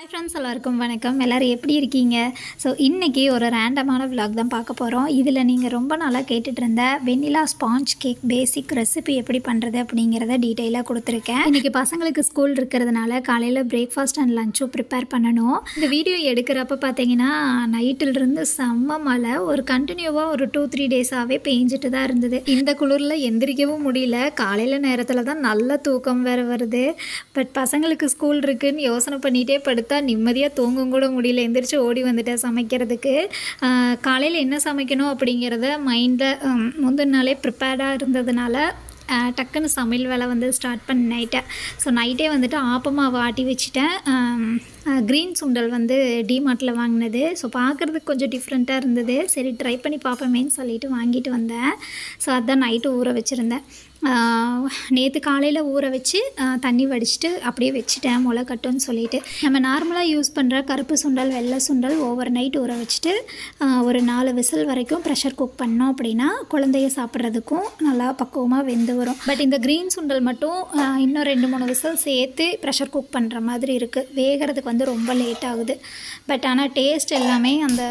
hi friends எல்லாருக்கும் வணக்கம் எல்லோரும் எப்படி இருக்கீங்க ஸோ இன்றைக்கி ஒரு ரேண்டமான vlog தான் பார்க்க போகிறோம் இதில் நீங்கள் ரொம்ப நாளாக கேட்டுட்டு இருந்த vanilla sponge cake basic recipe எப்படி பண்ணுறது அப்படிங்கிறத டீட்டெயிலாக கொடுத்துருக்கேன் இன்றைக்கி பசங்களுக்கு ஸ்கூல் இருக்கிறதுனால காலையில் பிரேக்ஃபாஸ்ட் அண்ட் லஞ்சும் ப்ரிப்பேர் பண்ணணும் இந்த வீடியோ எடுக்கிறப்ப பார்த்தீங்கன்னா நைட்டிலிருந்து செம்ம மழை ஒரு கண்டினியூவாக ஒரு டூ த்ரீ டேஸாகவே பெஞ்சிட்டு தான் இருந்தது இந்த குளிரில் எந்திரிக்கவும் முடியல காலையில் நேரத்தில் தான் நல்ல தூக்கம் வேறு வருது பட் பசங்களுக்கு ஸ்கூல் இருக்குன்னு யோசனை பண்ணிகிட்டே படுத்தா நிம்மதியாக தூங்கும் கூட முடியல எந்திரிச்சு ஓடி வந்துட்டேன் சமைக்கிறதுக்கு காலையில் என்ன சமைக்கணும் அப்படிங்கிறத மைண்டில் முந்தின நாளே ப்ரிப்பேர்டாக இருந்ததுனால ஆஹ் டக்குன்னு சமையல் வேலை வந்து ஸ்டார்ட் பண்ண நைட்டை ஸோ நைட்டே வந்துட்டு ஆப்பமாவை ஆட்டி வச்சுட்டேன் க்ரீன் சுண்டல் வந்து டிமார்ட்டில் வாங்கினது ஸோ பார்க்குறதுக்கு கொஞ்சம் டிஃப்ரெண்ட்டாக இருந்தது சரி ட்ரை பண்ணி பார்ப்போமேன்னு சொல்லிட்டு வாங்கிட்டு வந்தேன் ஸோ அதான் நைட்டு ஊற வச்சுருந்தேன் நேற்று காலையில் ஊற வச்சு ஆஹ் தண்ணி வடிச்சிட்டு அப்படியே வச்சுட்டேன் முளை கட்டுன்னு சொல்லிட்டு நம்ம நார்மலாக யூஸ் பண்ணுற கருப்பு சுண்டல் வெள்ளை சுண்டல் ஓவர் நைட் ஊற வச்சுட்டு ஆஹ் ஒரு நாலு விசில் வரைக்கும் ப்ரெஷர் குக் பண்ணோம் அப்படின்னா குழந்தைய சாப்பிட்றதுக்கும் நல்லா பக்குவமாக வெந்து வரும் பட் இந்த க்ரீன் சுண்டல் மட்டும் ஆஹ் இன்னும் ரெண்டு மூணு விசில் சேர்த்து ப்ரெஷர் குக் பண்ணுற மாதிரி இருக்குது வேகிறதுக்கு வந்து ரொம்ப லேட் ஆகுது பட் ஆனால் டேஸ்ட் எல்லாமே அந்த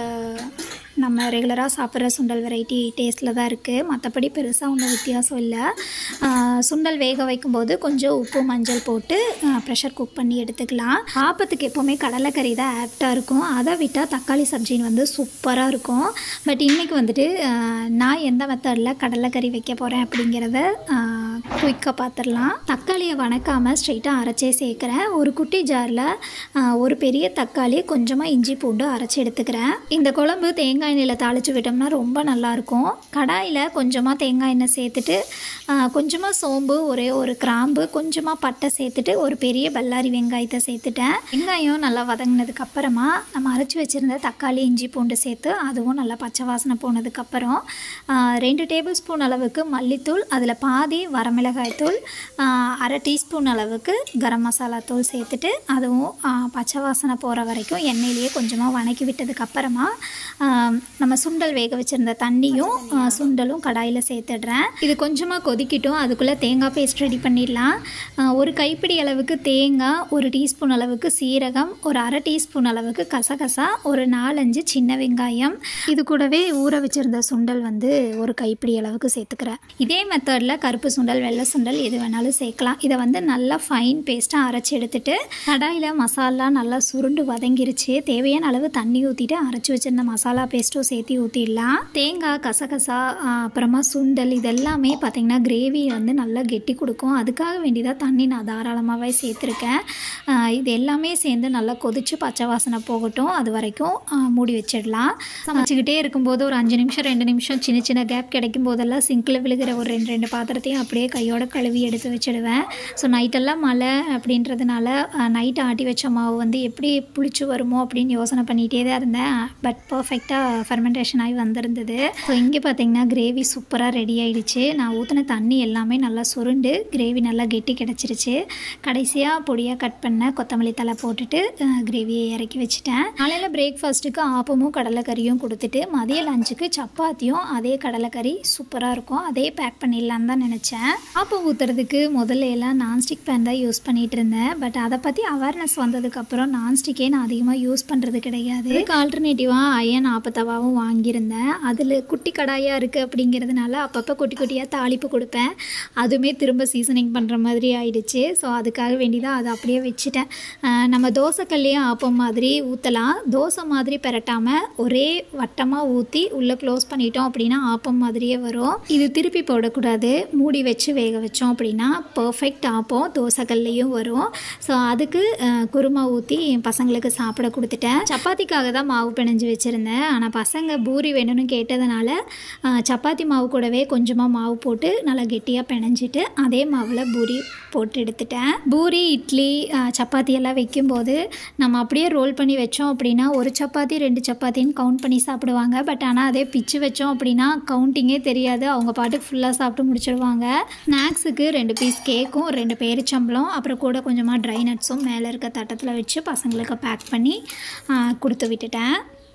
நம்ம ரெகுலராக சாப்பிட்ற சுண்டல் வெரைட்டி டேஸ்ட்டில் தான் இருக்குது மற்றபடி பெருசாக ஒன்றும் வித்தியாசம் இல்லை ஆஹ் சுண்டல் வேக வைக்கும்போது கொஞ்சம் உப்பு மஞ்சள் போட்டு ப்ரெஷர் குக் பண்ணி எடுத்துக்கலாம் ஆப்பத்துக்கு எப்போவுமே கடலைக்கறி தான் ஆப்டாக இருக்கும் அதை விட்டால் தக்காளி சப்ஜின்னு வந்து சூப்பராக இருக்கும் பட் இன்றைக்கி வந்துட்டு ஆஹ் நான் எந்த மெத்தடில் கடலைக்கறி வைக்க போகிறேன் அப்படிங்கிறத குயிக்காக பார்த்துடலாம் தக்காளியை வணக்காமல் ஸ்ட்ரைட்டாக அரைச்சே சேர்க்குறேன் ஒரு குட்டி ஜாரில் ஒரு பெரிய தக்காளி கொஞ்சமாக இஞ்சி பூண்டு அரைச்சி எடுத்துக்கிறேன் இந்த குழம்பு தேங்காய் எண்ணெயில் தாளித்து விட்டோம்னா ரொம்ப நல்லாயிருக்கும் கடாயில் கொஞ்சமாக தேங்காய் எண்ணெய் சேர்த்துட்டு கொஞ்சமாக சோம்பு ஒரே ஒரு கிராம்பு கொஞ்சமாக பட்டை சேர்த்துட்டு ஒரு பெரிய பல்லாரி வெங்காயத்தை சேர்த்துட்டேன் வெங்காயம் நல்லா வதங்கினதுக்கு அப்புறமா நம்ம அரைச்சி வச்சுருந்த தக்காளி இஞ்சி பூண்டு சேர்த்து அதுவும் நல்லா பச்சை வாசனை போனதுக்கப்புறம் ரெண்டு டேபிள் ஸ்பூன் அளவுக்கு மல்லித்தூள் அதில் பாதி வரமிளகாய் தூள் ஆஹ் அரை டீஸ்பூன் அளவுக்கு கரம் மசாலா தூள் சேர்த்துட்டு அதுவும் ஆஹ் பச்சை வாசனை போகிற வரைக்கும் எண்ணெயிலேயே கொஞ்சமாக வணக்கி விட்டதுக்கு அப்புறமா ஆஹ் நம்ம சுண்டல் வேக வச்சுருந்த தண்ணியும் ஆஹ் சுண்டலும் கடாயில் சேர்த்துடுறேன் இது கொஞ்சமாக கொதிக்கட்டும் அதுக்குள்ளே தேங்காய் பேஸ்ட் ரெடி பண்ணிடலாம் ஆஹ் ஒரு கைப்பிடி அளவுக்கு தேங்காய் ஒரு டீஸ்பூன் அளவுக்கு சீரகம் ஒரு அரை டீஸ்பூன் அளவுக்கு கசகசா ஒரு நாலஞ்சு சின்ன வெங்காயம் இது கூடவே ஊற வச்சுருந்த சுண்டல் வந்து ஒரு கைப்பிடி அளவுக்கு சேர்த்துக்கிறேன் இதே மெத்தடில் கருப்பு சுண்டல் வெள்ளை சுண்டல் எது வேணாலும் சேர்க்கலாம் இதை வந்து நல்லா ஃபைன் பேஸ்ட்டாக அரைச்சி எடுத்துட்டு கடாயில் மசாலா நல்லா சுருண்டு வதங்கிருச்சு தேவையான அளவு தண்ணி ஊற்றிட்டு அரைச்சி வச்சிருந்த மசாலா பேஸ்ட்டும் சேர்த்து ஊற்றிடலாம் தேங்காய் கசகசா ஆஹ் அப்புறமா சுண்டல் இதெல்லாமே பார்த்திங்கன்னா கிரேவி வந்து நல்லா கெட்டி கொடுக்கும் அதுக்காக வேண்டிதான் தண்ணி நான் தாராளமாகவே சேர்த்துருக்கேன் ஆஹ் இது எல்லாமே சேர்ந்து நல்லா கொதிச்சு பச்சை வாசனை போகட்டும் அது வரைக்கும் ஆஹ் மூடி வச்சிடலாம் சமைச்சிக்கிட்டே இருக்கும்போது ஒரு அஞ்சு நிமிஷம் ரெண்டு நிமிஷம் சின்ன சின்ன கேப் கிடைக்கும் போதெல்லாம் சிங்கில் விழுகிற ஒரு ரெண்டு ரெண்டு பாத்திரத்தையும் அப்படியே கையோட கழுவி எடுத்து வச்சிடுவேன் ஸோ நைட்டெல்லாம் மழை அப்படின்றதுனால நைட்டு ஆட்டி வச்ச மாவு வந்து எப்படி புளிச்சு வருமோ அப்படின்னு யோசனை பண்ணிகிட்டே தான் இருந்தேன் பட் பர்ஃபெக்டாக ஃபெர்மெண்டேஷன் ஆகி வந்திருந்தது ஸோ இங்கே பார்த்தீங்கன்னா கிரேவி சூப்பராக ரெடி ஆயிடுச்சு நான் ஊற்றின தண்ணி எல்லாமே நல்லா சுருண்டு கிரேவி நல்லா கெட்டி கிடச்சிருச்சு கடைசியாக பொடியாக கட் பண்ண கொத்தமல்லி தலை போட்டுட்டு கிரேவியை இறக்கி வச்சுட்டேன் காலையில் பிரேக்ஃபாஸ்ட்டுக்கு ஆப்பமும் கடலைக்கறியும் கொடுத்துட்டு மதிய லஞ்சுக்கு சப்பாத்தியும் அதே கடலைக்கறி சூப்பராக இருக்கும் அதே பேக் பண்ணிடலான்னு தான் நினச்சேன் ஆப்பம் ஊற்றுறதுக்கு முதல்ல எல்லாம் நான்ஸ்டிக் பேன் தான் யூஸ் பண்ணிகிட்டு இருந்தேன் பட் அதை பற்றி அவேர்னஸ் வந்ததுக்கப்புறம் நான்ஸ்டிக்கே நான் அதிகமாக யூஸ் பண்ணுறது கிடையாது இதுக்கு ஆல்டர்னேட்டிவாக அயன் ஆப்பத்தவாவும் வாங்கியிருந்தேன் அதில் குட்டி கடாயாக இருக்குது அப்படிங்கிறதுனால அப்பப்போ குட்டி குட்டியாக தாளிப்பு கொடுப்பேன் அதுவுமே திரும்ப சீசனிங் பண்ணுற மாதிரி ஆயிடுச்சு ஸோ அதுக்காக வேண்டி தான் அதை அப்படியே வச்சுட்டேன் அஹ் நம்ம தோசைக்கல்லையும் ஆப்பம் மாதிரி ஊற்றலாம் தோசை மாதிரி பெரட்டாமல் ஒரே வட்டமாக ஊற்றி உள்ளே க்ளோஸ் பண்ணிட்டோம் அப்படின்னா ஆப்பம் மாதிரியே வரும் இது திருப்பி போடக்கூடாது மூடி வச்சு வேக வச்சோம் அப்படின்னா பர்ஃபெக்ட் ஆப்பம் தோசைக்கல்லையும் வரும் ஸோ அதுக்கு அஹ், குருமா ஊற்றி என் பசங்களுக்கு சாப்பிட கொடுத்துட்டேன் சப்பாத்திக்காக தான் மாவு பிணைஞ்சு வச்சுருந்தேன் ஆனால் பசங்க பூரி வேணும்னு கேட்டதுனால அஹ், சப்பாத்தி மாவு கூடவே கொஞ்சமாக மாவு போட்டு நல்லா கெட்டியாக பிணைஞ்சிட்டு அதே மாவில் பூரி போட்டு எடுத்துட்டேன் பூரி இட்லி அஹ், சப்பாத்தி எல்லாம் வைக்கும்போது நம்ம அப்படியே ரோல் பண்ணி வச்சோம் அப்படின்னா ஒரு சப்பாத்தி ரெண்டு சப்பாத்தின்னு கவுண்ட் பண்ணி சாப்பிடுவாங்க பட் ஆனால் அதே பிச்சு வச்சோம் அப்படின்னா கவுண்டிங்கே தெரியாது அவங்க பாட்டுக்கு ஃபுல்லாக சாப்பிட்டு முடிச்சிடுவாங்க ஸ்நாக்ஸுக்கு ரெண்டு பீஸ் கேக்கும் ரெண்டு பேரிச்சம்பளம் அப்புறம் கூட கொஞ்சமாக ட்ரை நட்ஸும் மேலே இருக்க தட்டத்தில் வச்சு பசங்களுக்கு பேக் பண்ணி ஆ, கொடுத்து விட்டுட்டேன்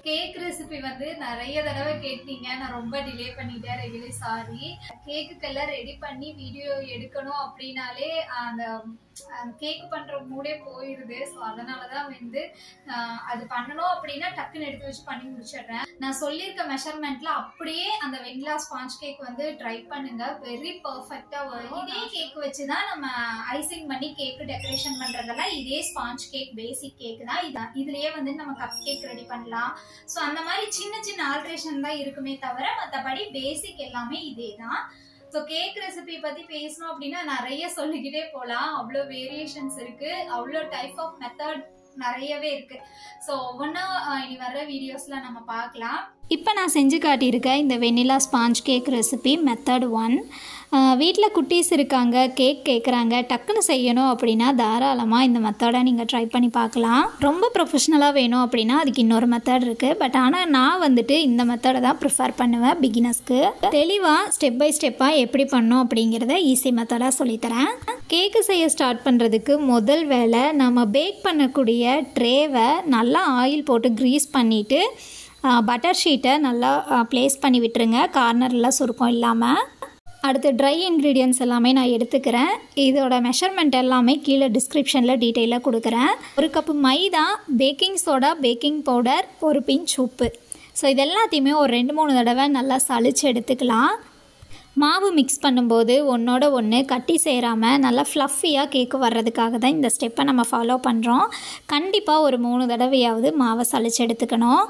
கேக் ரெசிபி வந்து நிறைய தடவை கேட்டீங்க நான் ரொம்ப டிலே பண்ணிட்டேன் ரெகுலி சாரி கேக்குக்கெல்லாம் ரெடி பண்ணி வீடியோ எடுக்கணும் அப்படின்னாலே அந்த கேக் பண்ற மூடே போயிருது ஸோ அதனாலதான் வந்து ஆஹ், அது பண்ணணும் அப்படின்னா டக்குன்னு எடுத்து வச்சு பண்ணி முடிச்சிடுறேன் நான் சொல்லியிருக்க மெஷர்மெண்ட்ல அப்படியே அந்த வெண்ணிலா ஸ்பாஞ்ச் கேக் வந்து ட்ரை பண்ணுங்க வெரி பர்ஃபெக்டா வரும் இதே கேக் வச்சு தான் நம்ம ஐசிங் பண்ணி கேக் டெக்கரேஷன் பண்றதெல்லாம் இதே ஸ்பாஞ்ச் கேக் பேசிக் கேக் தான் இதான் இதுலயே வந்து நம்ம கப் கேக் ரெடி பண்ணலாம் ஸோ அந்த மாதிரி சின்ன சின்ன ஆல்ட்ரேஷன் தான் இருக்குமே தவிர மற்றபடி பேசிக் எல்லாமே இதே தான் ஸோ கேக் ரெசிபி பத்தி பேசணும் அப்படின்னா நிறைய சொல்லிக்கிட்டே போகலாம் அவ்வளோ வேரியேஷன்ஸ் இருக்கு அவ்வளோ டைப் ஆஃப் மெத்தட் நிறையவே இருக்கு ஸோ ஒவ்வொன்றா இனி வர்ற வீடியோஸ்ல நம்ம பார்க்கலாம் இப்போ நான் செஞ்சு காட்டியிருக்கேன் இந்த vanilla sponge cake recipe method one வீட்டில் குட்டீஸ் இருக்காங்க கேக் கேட்குறாங்க டக்குன்னு செய்யணும் அப்படின்னா தாராளமாக இந்த மெத்தடை நீங்கள் ட்ரை பண்ணி பார்க்கலாம் ரொம்ப ப்ரொஃபஷ்னலாக வேணும் அப்படின்னா அதுக்கு இன்னொரு மெத்தட் இருக்குது பட் ஆனால் நான் வந்துட்டு இந்த மெத்தடை தான் ப்ரிஃபர் பண்ணுவேன் பிகினர்ஸ்க்கு தெளிவாக ஸ்டெப் பை ஸ்டெப்பாக எப்படி பண்ணணும் அப்படிங்கிறத ஈஸி மெத்தடாக சொல்லித்தரேன் கேக்கு செய்ய ஸ்டார்ட் பண்ணுறதுக்கு முதல் வேலை நம்ம பேக் பண்ணக்கூடிய ட்ரேவை நல்லா ஆயில் போட்டு க்ரீஸ் பண்ணிவிட்டு பட்டர் ஷீட்டை நல்லா ப்ளேஸ் பண்ணி விட்டுருங்க கார்னர்லாம் சுருக்கம் இல்லாமல் அடுத்து ட்ரை இன்க்ரீடியன்ஸ் எல்லாமே நான் எடுத்துக்கிறேன் இதோட மெஷர்மெண்ட் எல்லாமே கீழே டிஸ்கிரிப்ஷனில் டீட்டெயிலாக கொடுக்குறேன் ஒரு கப்பு மைதா பேக்கிங் சோடா பேக்கிங் பவுடர் ஒரு பிஞ்ச் உப்பு ஸோ இது எல்லாத்தையுமே ஒரு ரெண்டு மூணு தடவை நல்லா சளிச்சு எடுத்துக்கலாம் மாவு மிக்ஸ் பண்ணும்போது ஒன்றோட ஒன்று கட்டி சேராமல் நல்லா ஃப்ளஃபியாக கேக்கு வர்றதுக்காக தான் இந்த ஸ்டெப்பை நம்ம ஃபாலோ பண்ணுறோம் கண்டிப்பாக ஒரு மூணு தடவையாவது மாவை சளிச்சு எடுத்துக்கணும்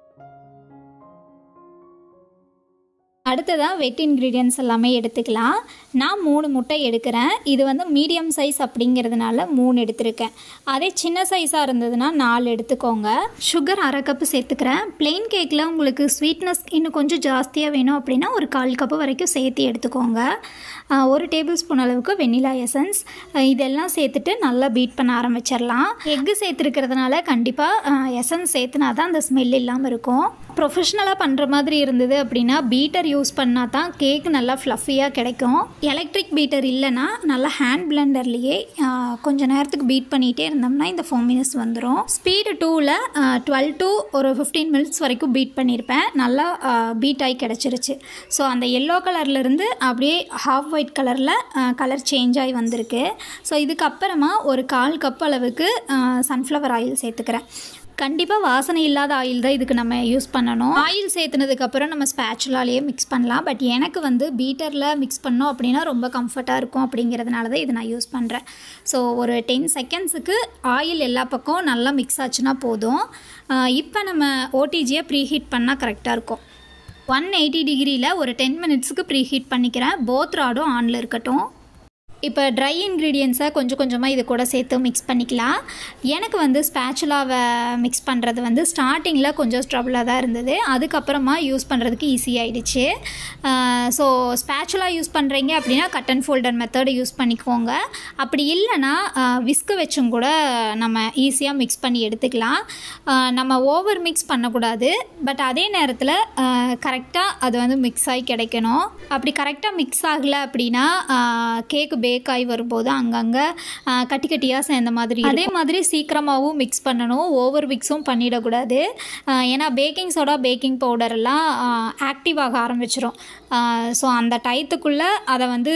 அடுத்ததாக வெட் இன்க்ரீடியன்ஸ் எல்லாமே எடுத்துக்கலாம் நான் மூணு முட்டை எடுக்கிறேன் இது வந்து மீடியம் சைஸ் அப்படிங்கிறதுனால மூணு எடுத்திருக்கேன் அதே சின்ன சைஸாக இருந்ததுன்னா நாலு எடுத்துக்கோங்க சுகர் அரை கப்பு சேர்த்துக்கிறேன் பிளெயின் கேக்கில் உங்களுக்கு ஸ்வீட்னஸ் இன்னும் கொஞ்சம் ஜாஸ்தியாக வேணும் அப்படின்னா ஒரு கால் கப்பு வரைக்கும் சேர்த்து எடுத்துக்கோங்க ஆஹ் ஒரு டேபிள் ஸ்பூன் அளவுக்கு வெண்ணிலா எசன்ஸ் இதெல்லாம் சேர்த்துட்டு நல்லா பீட் பண்ண ஆரம்பிச்சிடலாம் எக்கு சேர்த்துருக்கிறதுனால கண்டிப்பாக எசன்ஸ் சேர்த்துனா தான் அந்த ஸ்மெல் இல்லாமல் இருக்கும் ப்ரொஃபஷ்னலாக பண்ணுற மாதிரி இருந்தது அப்படின்னா பீட்டர் யூஸ் பண்ணால் தான் கேக் நல்லா ஃப்ளஃபியாக கிடைக்கும் எலக்ட்ரிக் பீட்டர் இல்லைன்னா நல்லா ஹேண்ட் பிளெண்டர்லேயே கொஞ்ச நேரத்துக்கு பீட் பண்ணிகிட்டே இருந்தோம்னா இந்த ஃபோர் மினிட்ஸ் வந்துடும் ஸ்பீடு டூவில் டுவெல் டு ஒரு ஃபிஃப்டீன் மினிட்ஸ் வரைக்கும் பீட் பண்ணியிருப்பேன் நல்லா பீட் ஆகி கிடச்சிருச்சு ஸோ அந்த எல்லோ கலர்லேருந்து அப்படியே ஹாஃப் ஒயிட் கலரில் கலர் சேஞ்ச் ஆகி வந்திருக்கு ஸோ இதுக்கப்புறமா ஒரு கால் கப் அளவுக்கு சன்ஃப்ளவர் ஆயில் சேர்த்துக்கிறேன் கண்டிப்பாக வாசனை இல்லாத ஆயில் தான் இதுக்கு நம்ம யூஸ் பண்ணணும் ஆயில் சேர்த்துனதுக்கப்புறம் நம்ம ஸ்பேச்சுலாலேயே மிக்ஸ் பண்ணலாம் பட் எனக்கு வந்து பீட்டரில் மிக்ஸ் பண்ணோம் அப்படின்னா ரொம்ப கம்ஃபர்ட்டாக இருக்கும் அப்படிங்கிறதுனால தான் இதை நான் யூஸ் பண்ணுறேன் ஸோ ஒரு டென் செகண்ட்ஸுக்கு ஆயில் எல்லா பக்கம் நல்லா மிக்ஸ் ஆச்சுன்னா போதும் இப்போ நம்ம ஓடிஜியை ப்ரீ ஹீட் பண்ணால் கரெக்டாக இருக்கும் ஒன் எயிட்டி டிகிரியில் ஒரு டென் மினிட்ஸுக்கு ப்ரீ ஹீட் பண்ணிக்கிறேன் போத் ராடும் ஆனில் இருக்கட்டும் இப்போ ட்ரை இன்க்ரீடியன்ஸை கொஞ்சம் கொஞ்சமாக இது கூட சேர்த்து மிக்ஸ் பண்ணிக்கலாம் எனக்கு வந்து ஸ்பேச்சுலாவை மிக்ஸ் பண்ணுறது வந்து ஸ்டார்டிங்கில் கொஞ்சம் ஸ்ட்ரபிளாக தான் இருந்தது அதுக்கப்புறமா யூஸ் பண்ணுறதுக்கு ஈஸியாகிடுச்சு ஸோ ஸ்பேச்சுலா யூஸ் பண்ணுறீங்க அப்படின்னா cut and folder method use பண்ணிக்கோங்க அப்படி இல்லைன்னா விஸ்கு வச்சும் கூட நம்ம ஈஸியாக மிக்ஸ் பண்ணி எடுத்துக்கலாம் ஆஹ் நம்ம ஓவர் மிக்ஸ் பண்ணக்கூடாது பட் அதே நேரத்தில் கரெக்டாக அது வந்து மிக்ஸ் ஆகி கிடைக்கணும் அப்படி கரெக்டாக மிக்ஸ் ஆகலை அப்படின்னா கேக்கு பேக் ஆகி வரும்போது அங்கங்கே கட்டி கட்டியாக சேர்ந்த மாதிரி அதே மாதிரி சீக்கிரமாகவும் மிக்ஸ் பண்ணணும் ஓவர் மிக்ஸும் பண்ணிடக்கூடாது ஆஹ் ஏன்னா பேக்கிங் சோடா பேக்கிங் பவுடர் எல்லாம் ஆக்டிவ் ஆக ஆரம்பிச்சிரும் ஸோ அந்த டயத்துக்குள்ளே அதை வந்து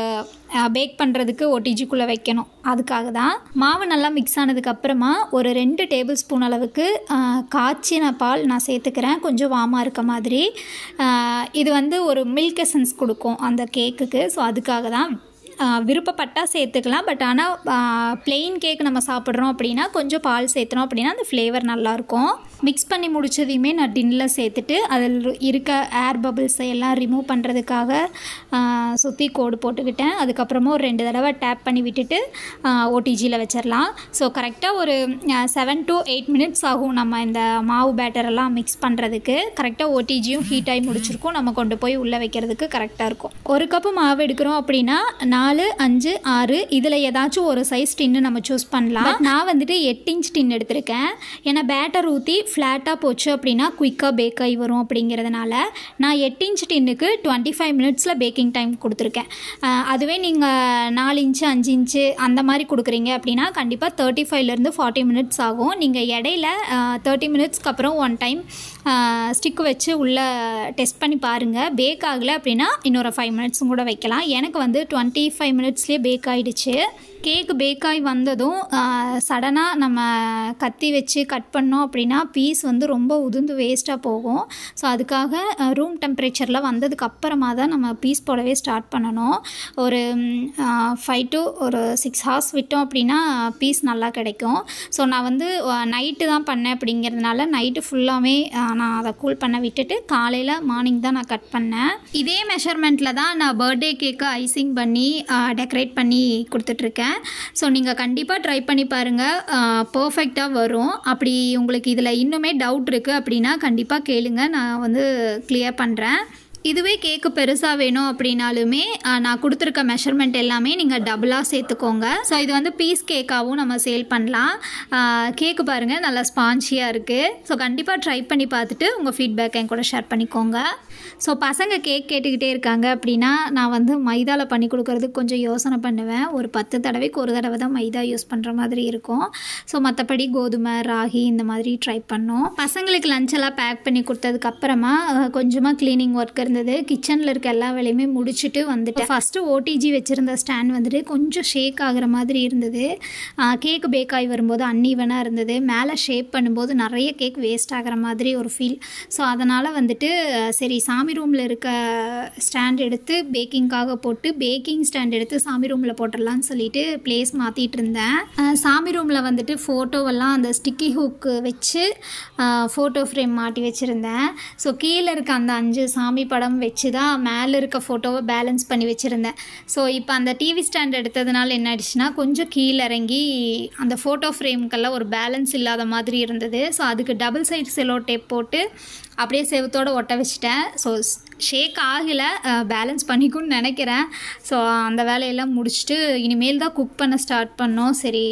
பேக் பண்ணுறதுக்கு ஒட்டிஜிக்குள்ளே வைக்கணும் அதுக்காக தான் மாவு நல்லா மிக்ஸ் ஆனதுக்கப்புறமா ஒரு ரெண்டு டேபிள் ஸ்பூன் அளவுக்கு ஆஹ் காய்ச்சின பால் நான் சேர்த்துக்கிறேன் கொஞ்சம் வாமாக இருக்க மாதிரி ஆஹ் இது வந்து ஒரு மில்க் எசன்ஸ் கொடுக்கும் அந்த கேக்குக்கு ஸோ அதுக்காக தான் விருப்பப்பட்டால் சேர்த்துக்கலாம் பட் ஆனால் பிளெயின் கேக் நம்ம சாப்பிட்றோம் அப்படின்னா கொஞ்சம் பால் சேர்த்துனோம் அப்படின்னா அந்த ஃப்ளேவர் நல்லாயிருக்கும் மிக்ஸ் பண்ணி முடிச்சதையுமே நான் டின்னில் சேர்த்துட்டு அதில் இருக்க ஏர் பபிள்ஸை எல்லாம் ரிமூவ் பண்ணுறதுக்காக சுற்றி கோடு போட்டுக்கிட்டேன் அதுக்கப்புறமா ஒரு ரெண்டு தடவை டேப் பண்ணி விட்டுட்டு ஓடிஜியில் வச்சிடலாம் ஸோ கரெக்டாக ஒரு செவன் டு எயிட் மினிட்ஸ் ஆகும் நம்ம இந்த மாவு பேட்டரெல்லாம் மிக்ஸ் பண்ணுறதுக்கு கரெக்டாக ஓடிஜியும் ஹீட் ஆகி முடிச்சிருக்கும் நம்ம கொண்டு போய் உள்ளே வைக்கிறதுக்கு கரெக்டாக இருக்கும் ஒரு கப்பு மாவு எடுக்கிறோம் அப்படின்னா நாலு நாலு அஞ்சு ஆறு இதில் ஏதாச்சும் ஒரு சைஸ் டின்னு நம்ம சூஸ் பண்ணலாம் நான் வந்துட்டு எட்டு இன்ச் டின் எடுத்திருக்கேன் ஏன்னா பேட்டர் ஊற்றி ஃப்ளாட்டாக போச்சு அப்படின்னா குயிக்காக பேக் ஆகி வரும் அப்படிங்கிறதுனால நான் எட்டு இன்ச் டின்னுக்கு டுவெண்ட்டி ஃபைவ் மினிட்ஸில் பேக்கிங் டைம் கொடுத்துருக்கேன் அஹ் அதுவே நீங்கள் நாலு இன்ச்சு அஞ்சு இன்ச்சு அந்த மாதிரி கொடுக்குறீங்க அப்படின்னா கண்டிப்பாக தேர்ட்டி ஃபைவ்லேருந்து ஃபார்ட்டி மினிட்ஸ் ஆகும் நீங்கள் இடையில தேர்ட்டி மினிட்ஸ்க்கு அப்புறம் ஒன் டைம் ஸ்டிக் வச்சு உள்ளே டெஸ்ட் பண்ணி பாருங்கள் பேக் ஆகலை அப்படின்னா இன்னொரு ஃபைவ் மினிட்ஸும் கூட வைக்கலாம் எனக்கு வந்து டுவெண்ட்டி ஃபைவ் மினிட்ஸ்லேயே பேக் ஆகிடுச்சு கேக் பேக் ஆகி வந்ததும் சடனாக நம்ம கத்தி வச்சு கட் பண்ணோம் அப்படின்னா பீஸ் வந்து ரொம்ப உதிர்ந்து வேஸ்ட்டாக போகும் ஸோ அதுக்காக ரூம் டெம்பரேச்சரில் வந்ததுக்கு அப்புறமா தான் நம்ம பீஸ் போடவே ஸ்டார்ட் பண்ணணும் ஒரு ஃபைவ் டு ஒரு சிக்ஸ் ஹார்ஸ் விட்டோம் அப்படின்னா பீஸ் நல்லா கிடைக்கும் ஸோ நான் வந்து நைட்டு தான் பண்ணேன் அப்படிங்கிறதுனால நைட்டு ஃபுல்லாகவே நான் அதை கூல் பண்ண விட்டுட்டு காலையில் மார்னிங் தான் நான் கட் பண்ணேன் இதே மெஷர்மெண்ட்டில் தான் நான் பர்த்டே கேக்கு ஐசிங் பண்ணி டெக்கரேட் பண்ணி கொடுத்துட்ருக்கேன் ஸோ நீங்கள் கண்டிப்பாக ட்ரை பண்ணி பாருங்கள் பர்ஃபெக்டாக வரும் அப்படி உங்களுக்கு இதில் இன்னுமே டவுட் இருக்குது அப்படின்னா கண்டிப்பாக கேளுங்க நான் வந்து கிளியர் பண்ணுறேன் இதுவே கேக்கு பெருசாக வேணும் அப்படின்னாலுமே ஆ, நான் கொடுத்துருக்க மெஷர்மெண்ட் எல்லாமே நீங்கள் டபுளாக சேர்த்துக்கோங்க ஸோ இது வந்து பீஸ் கேக்காகவும் நம்ம சேல் பண்ணலாம் கேக்கு பாருங்கள் நல்லா ஸ்பான்ச்சியாக இருக்குது ஸோ கண்டிப்பாக ட்ரை பண்ணி பார்த்துட்டு உங்கள் ஃபீட்பேக் என் கூட ஷேர் பண்ணிக்கோங்க ஸோ பசங்க கேக் கேட்டுக்கிட்டே இருக்காங்க அப்படின்னா நான் வந்து மைதாவில் பண்ணி கொடுக்கறதுக்கு கொஞ்சம் யோசனை பண்ணுவேன் ஒரு பத்து தடவைக்கு ஒரு தடவை தான் மைதா யூஸ் பண்ணுற மாதிரி இருக்கும் ஸோ மற்றபடி கோதுமை ராகி இந்த மாதிரி ட்ரை பண்ணோம் பசங்களுக்கு லஞ்ச் எல்லாம் பேக் பண்ணி கொடுத்ததுக்கு அப்புறமா அஹ், கொஞ்சமாக க்ளீனிங் ஒர்க் இருந்தது கிச்சனில் இருக்க எல்லா வேலையுமே முடிச்சுட்டு வந்துட்டேன் ஃபஸ்ட்டு ஓடிஜி வச்சுருந்த ஸ்டாண்ட் வந்துட்டு கொஞ்சம் ஷேக் ஆகுற மாதிரி இருந்தது கேக் பேக் ஆகி வரும்போது அன்ஈவனாக இருந்தது மேலே ஷேப் பண்ணும்போது நிறைய கேக் வேஸ்ட் ஆகிற மாதிரி ஒரு ஃபீல் ஸோ அதனால் வந்துட்டு அஹ், சரி சாமி ரூமில் இருக்க ஸ்டாண்ட் எடுத்து பேக்கிங்காக போட்டு பேக்கிங் ஸ்டாண்ட் எடுத்து சாமி ரூமில் போட்டுடலான்னு சொல்லிட்டு பிளேஸ் மாற்றிட்டு இருந்தேன் அஹ், சாமி ரூமில் வந்துட்டு ஃபோட்டோவெல்லாம் அந்த ஸ்டிக்கி ஹூக்கு வச்சு ஃபோட்டோ ஃப்ரேம் மாட்டி வச்சுருந்தேன் ஸோ கீழே இருக்க அந்த அஞ்சு சாமி படம் வச்சு தான் மேலே இருக்க ஃபோட்டோவை பேலன்ஸ் பண்ணி வச்சுருந்தேன் ஸோ இப்போ அந்த டிவி ஸ்டாண்ட் எடுத்ததுனால என்ன ஆயிடுச்சுன்னா கொஞ்சம் கீழே இறங்கி அந்த ஃபோட்டோ ஃப்ரேம்க்கெல்லாம் ஒரு பேலன்ஸ் இல்லாத மாதிரி இருந்தது ஸோ அதுக்கு டபுள் சைட் செலோ டேப் போட்டு அப்படியே செவத்தோடு ஒட்ட வச்சுட்டேன் ஸோ ஷேக் ஆகலை பேலன்ஸ் பண்ணிக்கும்னு நினைக்கிறேன் ஸோ அந்த வேலையெல்லாம் முடிச்சுட்டு இனிமேல் தான் குக் பண்ண ஸ்டார்ட் பண்ணோம் சரி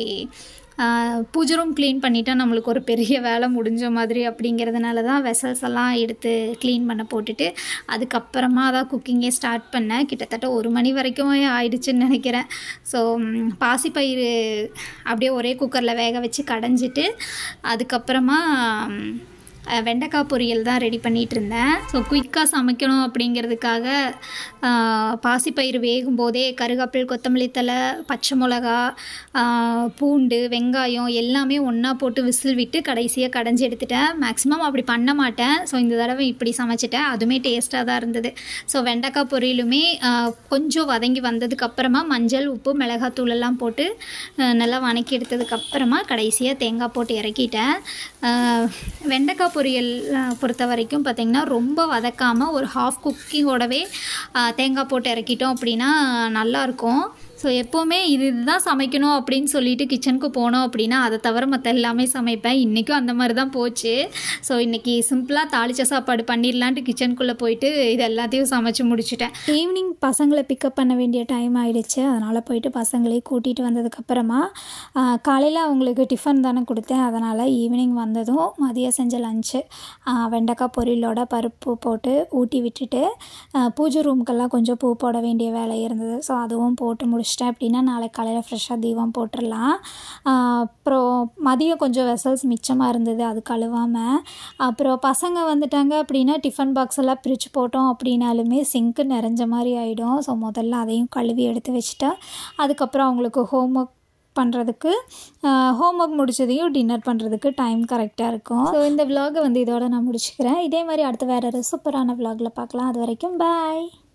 ஆஹ் பூஜை ரூம் க்ளீன் பண்ணிட்டா நம்மளுக்கு ஒரு பெரிய வேலை முடிஞ்ச மாதிரி அப்படிங்கிறதுனால தான் வெசல்ஸ் எல்லாம் எடுத்து க்ளீன் பண்ண போட்டுட்டு அதுக்கப்புறமா தான் குக்கிங்கே ஸ்டார்ட் பண்ணேன் கிட்டத்தட்ட ஒரு மணி வரைக்கும் ஆயிடுச்சுன்னு நினைக்கிறேன் ஸோ பாசிப்பயிறு அப்படியே ஒரே குக்கரில் வேக வச்சு கடைஞ்சிட்டு அதுக்கப்புறமா ம், அஹ், வெண்டைக்காய் பொரியல் தான் ரெடி பண்ணிகிட்டு இருந்தேன் ஸோ குயிக்காக சமைக்கணும் அப்படிங்கிறதுக்காக ஆஹ், பாசிப்பயிறு வேகும் போதே கருவேப்பில் கொத்தமல்லி தழை பச்சை மிளகா ஆஹ், பூண்டு வெங்காயம் எல்லாமே ஒன்றா போட்டு விசில் விட்டு கடைசியாக கடைஞ்சி எடுத்துட்டேன் மேக்ஸிமம் அப்படி பண்ண மாட்டேன் ஸோ இந்த தடவை இப்படி சமைச்சிட்டேன் அதுவுமே டேஸ்ட்டாக தான் இருந்தது ஸோ வெண்டைக்காய் பொரியலுமே ஆஹ், கொஞ்சம் வதங்கி வந்ததுக்கப்புறமா மஞ்சள் உப்பு மிளகாத்தூள் எல்லாம் போட்டு ஆஹ், நல்லா வணக்கி எடுத்ததுக்கப்புறமா கடைசியாக தேங்காய் போட்டு இறக்கிட்டேன் ஆஹ், வெண்டைக்காய் பொரியல் ஆஹ், பொறுத்த வரைக்கும் பார்த்திங்கன்னா ரொம்ப வதக்காமல் ஒரு ஹாஃப் குக்கிங்கோடவே ஆஹ், தேங்காய் போட்டு இறக்கிட்டோம் அப்படின்னா நல்லாயிருக்கும் ஸோ எப்போவுமே இது இதுதான் சமைக்கணும் அப்படின்னு சொல்லிட்டு கிச்சனுக்கு போனோம் அப்படின்னா அதை தவிர மற்ற எல்லாமே சமைப்பேன் இன்றைக்கும் அந்த மாதிரி தான் போச்சு ஸோ இன்றைக்கி சிம்பிளாக தாளிச்ச சாப்பாடு பண்ணிடலான்ட்டு கிச்சனுக்குள்ளே போயிட்டு இது எல்லாத்தையும் சமைச்சு முடிச்சிட்டேன் ஈவினிங் பசங்களை பிக்கப் பண்ண வேண்டிய டைம் ஆயிடுச்சு அதனால் போயிட்டு பசங்களையும் கூட்டிகிட்டு வந்ததுக்கப்புறமா காலையில் அவங்களுக்கு டிஃபன் தானே கொடுத்தேன் அதனால் ஈவினிங் வந்ததும் மதியம் செஞ்ச லஞ்சு வெண்டைக்காய் பொரியலோட பருப்பு போட்டு ஊட்டி விட்டுட்டு ஆ, பூஜை ரூமுக்கெல்லாம் கொஞ்சம் பூ போட வேண்டிய வேலை இருந்தது ஸோ அதுவும் போட்டு முடிச்சிட்டேன் அப்படின்னா நாளைக்கு காலையில் ஃப்ரெஷ்ஷாக தீபம் போட்டுடலாம் ஆ, அப்புறம் மதியம் கொஞ்சம் வெசல்ஸ் மிச்சமாக இருந்தது அது கழுவாமல் அப்புறம் பசங்க வந்துட்டாங்க அப்படின்னா டிஃபன் பாக்ஸ் எல்லாம் பிரித்து போட்டோம் அப்படின்னாலுமே சிங்க்கு நிறைஞ்ச மாதிரி ஆகிடும் ஸோ முதல்ல அதையும் கழுவி எடுத்து வச்சுட்டா அதுக்கப்புறம் அவங்களுக்கு ஹோம் ஒர்க் பண்ணுறதுக்கு ஹோம் ஒர்க் முடிச்சதையும் டின்னர் பண்ணுறதுக்கு டைம் கரெக்டாக இருக்கும் ஸோ இந்த விலாகை வந்து இதோட நான் முடிச்சுக்கிறேன் இதே மாதிரி அடுத்த வேறு ஒரு சூப்பரான விலாகில் பார்க்கலாம் அது வரைக்கும் பாய்